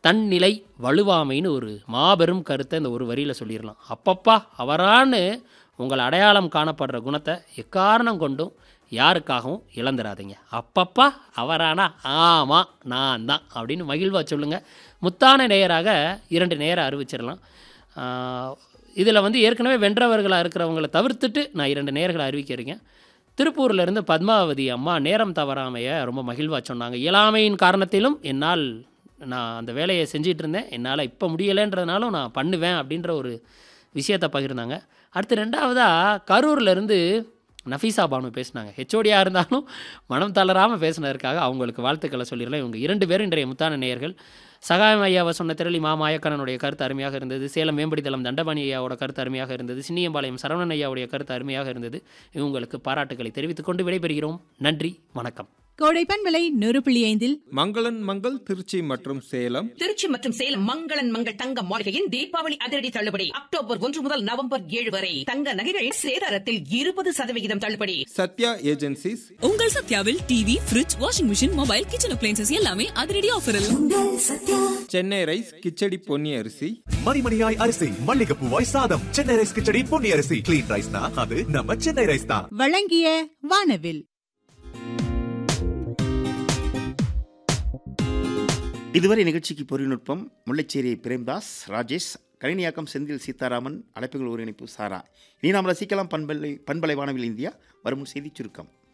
தன்னிலை வலுவாமைன்னு ஒரு மாபெரும் கருத்தை இந்த ஒரு வரியில் சொல்லிடலாம் அப்பப்பா அவரான்னு உங்கள் அடையாளம் காணப்படுற குணத்தை எக்காரணம் கொண்டும் யாருக்காகவும் இழந்துடாதீங்க அப்பப்பா அவரானா ஆமாம் நான் தான் அப்படின்னு மகிழ்வா சொல்லுங்கள் முத்தான நேயராக இரண்டு நேர அறிவிச்சிடலாம் இதில் வந்து ஏற்கனவே வென்றவர்களாக இருக்கிறவங்கள தவிர்த்துட்டு நான் இரண்டு நேர்களை அறிவிக்கிறேங்க திருப்பூர்ல இருந்து பத்மாவதி அம்மா நேரம் தவறாமைய ரொம்ப மகிழ்வாக சொன்னாங்க இயலாமையின் காரணத்திலும் என்னால் நான் அந்த வேலையை செஞ்சிட்டு இருந்தேன் என்னால் இப்போ முடியலைன்றதுனாலும் நான் பண்ணுவேன் அப்படின்ற ஒரு விஷயத்தை பகிர்ந்தாங்க அடுத்து ரெண்டாவதாக கரூர்லேருந்து நஃபீசா பானு பேசினாங்க ஹெச்ஓடியாக இருந்தாலும் மனம் தளராமல் பேசினதற்காக அவங்களுக்கு வாழ்த்துக்களை சொல்லிடலாம் இவங்க இரண்டு பேரும் இன்றைய முத்தான நேயர்கள் சகாயம் ஐயாவை சொன்ன திரளி மா மாயக்கண்ணனுடைய கருத்து அருமையாக இருந்தது சேலம் மேம்படித்தளம் தண்டபாணி ஐயாவோட கருத்து அருமையாக இருந்தது சின்னியம்பாளையம் சரவணன் ஐயாவுடைய கருத்து அருமையாக இருந்தது இவங்களுக்கு பாராட்டுக்களை தெரிவித்துக் கொண்டு விடைபெறுகிறோம் நன்றி வணக்கம் கோடைப்பன் விலை நூறு புள்ளி ஐந்தில் மங்களன் மங்கள் திருச்சி மற்றும் சேலம் திருச்சி மற்றும் சேலம் மங்களன் மங்கள் தங்க மாளிகையின் தீபாவளி அதிரடி தள்ளுபடி அக்டோபர் ஒன்று முதல் நவம்பர் ஏழு வரை தங்க நகைகள் சேதாரத்தில் இருபது சதவிகிதம் தள்ளுபடி சத்யா ஏஜென்சிஸ் உங்கள் சத்யாவில் TV fridge washing machine mobile kitchen appliances எல்லாமே அதிரடி ஆஃபரில் சென்னை ரைஸ் கிச்சடி பொன்னி அரிசி மணிமணியாய் அரிசி மல்லிகைப்பூவாய் சாதம் சென்னை ரைஸ் கிச்சடி பொன்னி அரிசி கிளீன் ரைஸ்னா அது நம்ம சென்னை ரைஸ் தான் வழங்கிய வானவில் இதுவரை நிகழ்ச்சிக்கு பொறிநுட்பம் முல்லைச்சேரி பிரேம்தாஸ் ராஜேஷ் கணினியாக்கம் செந்தில் சீதாராமன் அழைப்புகள் ஒருங்கிணைப்பு சாரா இனி நாம் ரசிக்கலாம் பண்பலை பண்பலை வானவில் இந்தியா வரும் செய்திச் சுருக்கம்